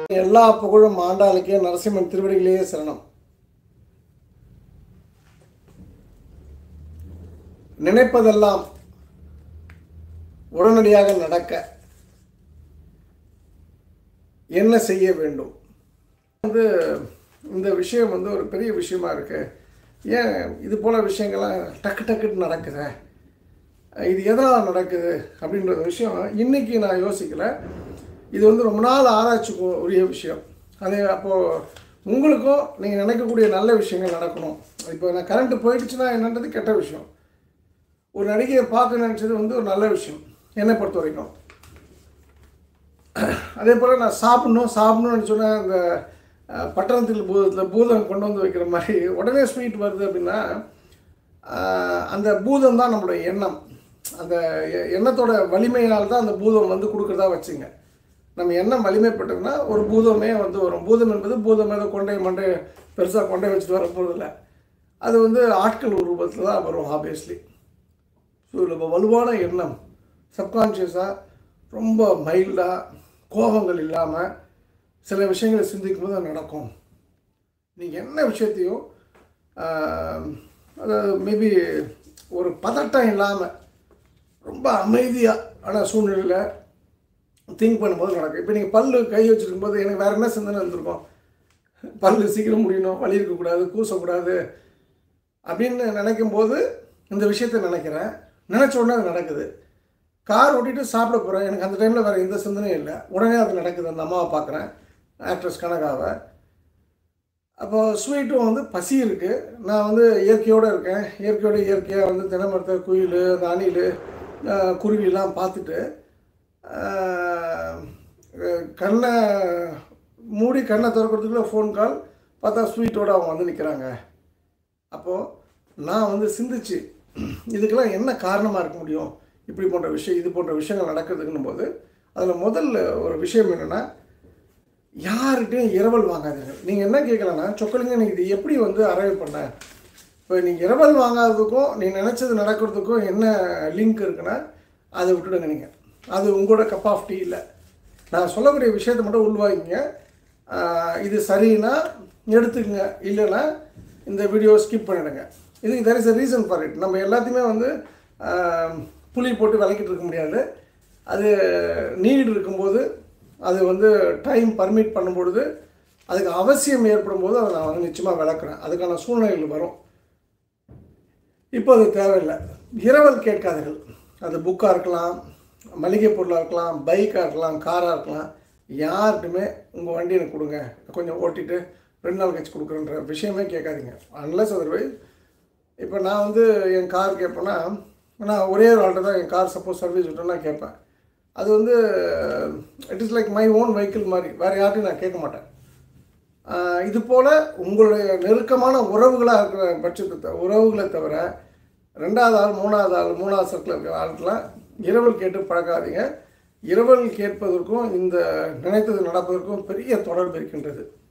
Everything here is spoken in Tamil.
எல்லா புகழும் ஆண்டாளுக்கே நரசிம்மன் திருவடிகளே சரணம் நினைப்பதெல்லாம் உடனடியாக நடக்க என்ன செய்ய வேண்டும் வந்து இந்த விஷயம் வந்து ஒரு பெரிய விஷயமா இருக்கு ஏன் இது போல விஷயங்கள்லாம் டக்கு டக்குன்னு நடக்குது இது எதனால் நடக்குது அப்படின்ற விஷயம் இன்னைக்கு நான் யோசிக்கல இது வந்து ரொம்ப நாள் ஆராய்ச்சிக்கு உரிய விஷயம் அது அப்போது உங்களுக்கும் நீங்கள் நினைக்கக்கூடிய நல்ல விஷயங்கள் நடக்கணும் இப்போ நான் கரண்ட்டு போயிடுச்சுன்னா என்னன்றது கெட்ட விஷயம் ஒரு நடிகையை பார்க்க நினச்சது வந்து ஒரு நல்ல விஷயம் என்னை பொறுத்த வரைக்கும் அதே போல் நான் சாப்பிடணும் சாப்பிடணும்னு சொன்னால் அந்த அஹ், பட்டணத்தில் பூதத்தில் பூதம் கொண்டு வந்து வைக்கிற மாதிரி உடனே ஸ்வீட் வருது அப்படின்னா அஹ், அந்த பூதம் தான் நம்மளுடைய எண்ணம் அந்த எ- எண்ணத்தோட வலிமையினால் தான் அந்த பூதம் வந்து கொடுக்குறதா வச்சுங்க நம்ம எண்ணம் வலிமைப்பட்டதுன்னா ஒரு பூதமே வந்து வரும் பூதம் என்பது பூதம் ஏதோ கொண்டை மண்டை பெருசாக கொண்டை வச்சுட்டு வர போகிறதில்ல அது வந்து ஆட்கள் ரூபத்தில் தான் வரும் ஆப்வியஸ்லி ஸோ நம்ம வலுவான எண்ணம் சப்கான்ஷியஸாக ரொம்ப மைல்டாக கோபங்கள் இல்லாமல் சில விஷயங்களை சிந்திக்கும் போது அது நடக்கும் நீங்கள் என்ன விஷயத்தையும் ஆஹ், அதாவது மேபி ஒரு பதட்டம் இல்லாமல் ரொம்ப அமைதியாக ஆன சூழ்நிலையில் திங்க் பண்ணும்போது நடக்கும் இப்போ நீங்கள் பல்லு கை வச்சிருக்கும் போது எனக்கு வேறு என்ன சிந்தனை இருந்திருக்கும் பல்லு சீக்கிரம் முடியணும் வலி இருக்கக்கூடாது கூசக்கூடாது அப்படின்னு நினைக்கும் போது இந்த விஷயத்தை நினைக்கிறேன் நினச்ச உடனே அது நடக்குது கார் ஓட்டிட்டு சாப்பிட போகிறேன் எனக்கு அந்த டைமில் வேறு எந்த சிந்தனையும் இல்லை உடனே அது நடக்குது அந்த அம்மாவை பார்க்குறேன் ஆக்ட்ரஸ் கனகாவை அப்போ ஸ்வீட்டும் வந்து பசி இருக்குது நான் வந்து இயற்கையோடு இருக்கேன் இயற்கையோட இயற்கையாக வந்து தினமரத்தை குயில் அந்த அணில் ஆஹ், குருவிலாம் பார்த்துட்டு ஆஹ், கண்ணை மூடி கண்ணை திறக்கிறதுக்குள்ள ஃபோன் கால் பார்த்தா ஸ்வீட்டோடு அவங்க வந்து நிற்கிறாங்க அப்போது நான் வந்து சிந்திச்சு இதுக்கெல்லாம் என்ன காரணமாக இருக்க முடியும் இப்படி போன்ற விஷயம் இது போன்ற விஷயங்கள் நடக்கிறதுக்குன்னும் போது அதில் முதல்ல ஒரு விஷயம் என்னென்னா யார்கிட்டையும் இரவல் வாங்காதீங்க நீங்கள் என்ன கேட்கலன்னா சொக்கலிங்க நீ இது எப்படி வந்து அரைவ் பண்ண இப்போ நீங்கள் இரவல் வாங்காததுக்கும் நீ நினச்சது நடக்கிறதுக்கும் என்ன லிங்க் இருக்குன்னா அதை விட்டுடுங்க நீங்கள் அது உங்களோட கப் ஆஃப் டீ இல்லை நான் சொல்லக்கூடிய விஷயத்தை மட்டும் உள்வாங்கிங்க ஆஹ் இது சரின்னா எடுத்துக்கங்க இல்லைன்னா இந்த வீடியோ ஸ்கிப் பண்ணிடுங்க இதுக்கு there is a reason for it நம்ம எல்லாத்தையுமே வந்து ஆஹ் புளி போட்டு விளக்கிட்டு இருக்க முடியாது அது நீட் இருக்கும்போது அது வந்து டைம் பர்மிட் பண்ணும்பொழுது அதுக்கு அவசியம் ஏற்படும் போது அதை நான் வந்து நிச்சயமாக விளக்குறேன் அதுக்கான சூழ்நிலைகள் வரும் இப்போ அது தேவையில்லை இரவல் கேட்காதீர்கள் அது புக்காக இருக்கலாம் மளிகை பொருளாக இருக்கலாம் பைக்காக இருக்கலாம் காராக இருக்கலாம் யார்கிட்டுமே உங்கள் வண்டி எனக்கு கொடுங்க கொஞ்சம் ஓட்டிட்டு ரெண்டு நாள் கழிச்சு கொடுக்குறேன்ற விஷயமே கேட்காதீங்க அன்லஸ் அதர்வைஸ் இப்போ நான் வந்து என் கார் கேட்பேன்னா நான் ஒரே ஒரு ஆள்கிட்ட தான் என் கார் சப்போஸ் சர்வீஸ் விட்டோன்னா கேட்பேன் அது வந்து it is like my own vehicle மாதிரி வேறு யார்ட்டையும் நான் கேட்க மாட்டேன் ஆஹ் இது போல் உங்களுடைய நெருக்கமான உறவுகளாக இருக்கிற பட்சத்தை த- உறவுகளை தவிர ரெண்டாவது ஆள் மூணாவது ஆள் மூணாவது சர்க்கிள் இருக்கிற ஆட்களாம் இரவல் கேட்டு பழக்காதீங்க இரவல் கேட்பதற்கும் இந்த நினைத்தது நடப்பதற்கும் பெரிய தொடர்பு இருக்கின்றது